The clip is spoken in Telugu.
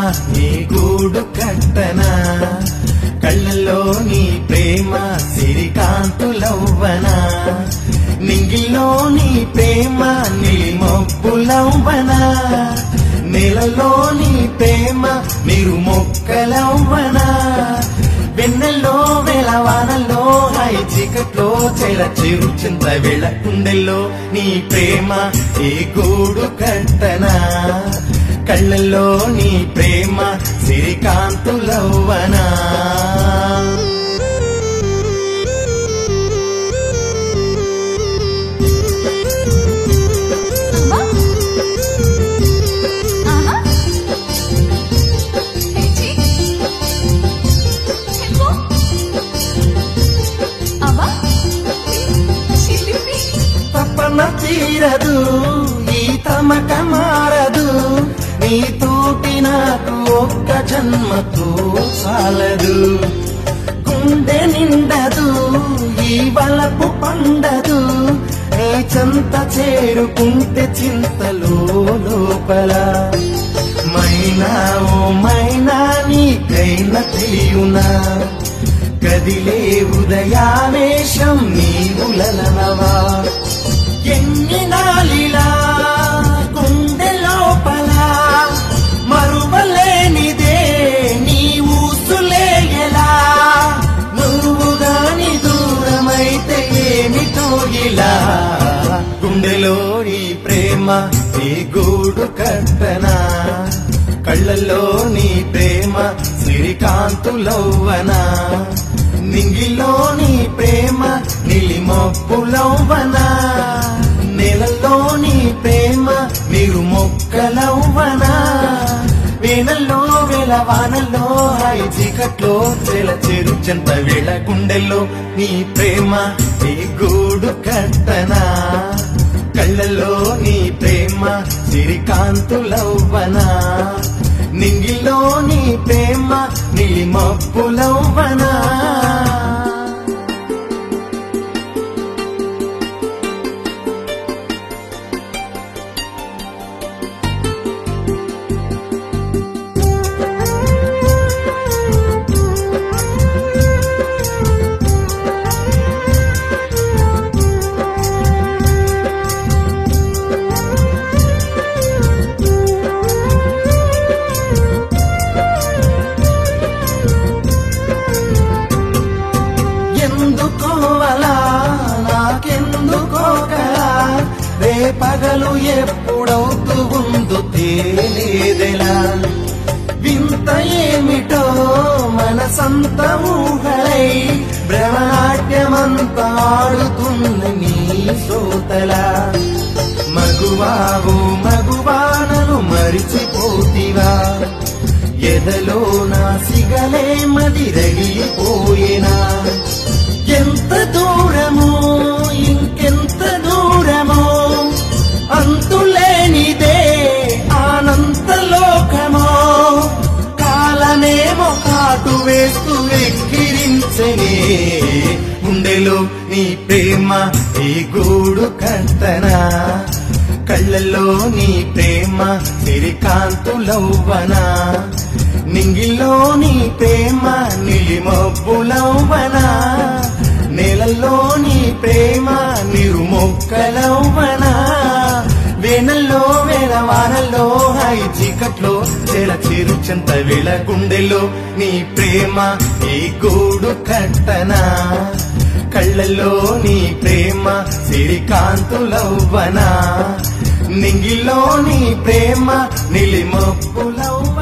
నీ గూడు కట్టనా కళ్ళల్లో నీ ప్రేమ సిరికాంతులవ్వనా నింగిల్లో నీ ప్రేమ నిలిమొప్పులవ్వనా నెలలో నీ ప్రేమ మీరు మొక్కలవ్వనా వెన్నెల్లో వెలవానల్లో హై చీకట్లో చెల చిరు చింత వేళ కుండెల్లో నీ ప్రేమ ఏ గూడు కట్టనా కళ్ళల్లో నీ ప్రేమ సిరికాంతులవ్వనా అమ్మా ఆహా హెచ్చి చెప్పు అమ్మా చిలిపి తపన తీరదు ఈ తమక మారదు నీ తోటి నాకు ఒక్క జన్మతో చాలదు గుండె నిండదు ఈ బలపు పండదు నీ చెంత చేరుకుంటే చింతలో లోపల మైనా ఓ మైనా నీకైనా తెలియునా కదిలే ఉదయావేశం నీవులనవా ఎన్ని నాలిలా గుండె లోపల మరువలేనిదే నీ ఊసులేయలా నువ్వు గాని దూరమైతే ఏమిటో ఇలా గుండెలో నీ ప్రేమ నీ గూడు కట్టనా కళ్ళల్లో నీ ప్రేమ సిరికాంతులవ్వనా నింగిలో నీ ప్రేమ నిలిమొప్పులవ్వనా నెలలో నీ ప్రేమ మీరు మొక్కలవ్వనా వేనల్లో వేల వానల్లో హాయి చీకట్లో చెల చెరు చెంత వేళ గుండెల్లో నీ ప్రేమ నీ గూడు కట్టనా కళ్ళల్లో నీ ప్రేమ సిరికాంతులవ్వనా నింగిలో నీ ప్రేమ నిలిమప్పులవ్వనా ఎందుకోవలా నాకెందుకోకలా రే పగలు ఎప్పుడవుతూ ఉందో తేలేదెలా వింత ఏమిటో మనసంత ఊహలై భ్రమనాట్యమంత ఆడుతున్న నీ శ్రోతలా మగువావు మగువానను మరిచిపోతివా ఎదలో నా సిగలే మది రగిలిపోయేనా ఎంత దూరమో ఇంకెంత దూరమో అంతులేనిదే అనంత లోకమో కాలనేమో కాటు వేస్తూ ఎక్కిరించనే గుండెలో నీ ప్రేమ ఈ గూడు కట్టనా కళ్ళల్లో నీ ప్రేమ సిరికాంతులవ్వనా నింగిల్లో నీ ప్రేమ నిలిమబ్బులవ్వనా నేలల్లో నీ ప్రేమ నిరుమొక్కలవ్వనా వేనల్లో వేల వానల్లో హాయి చీకట్లో చెల చిరు చెంత వేళ గుండెల్లో నీ ప్రేమ ఈ గూడు కట్టనా కళ్ళల్లో నీ ప్రేమ సిరికాంతులవ్వనా నింగిలో నీ ప్రేమ నిలిమప్పులవ్వనా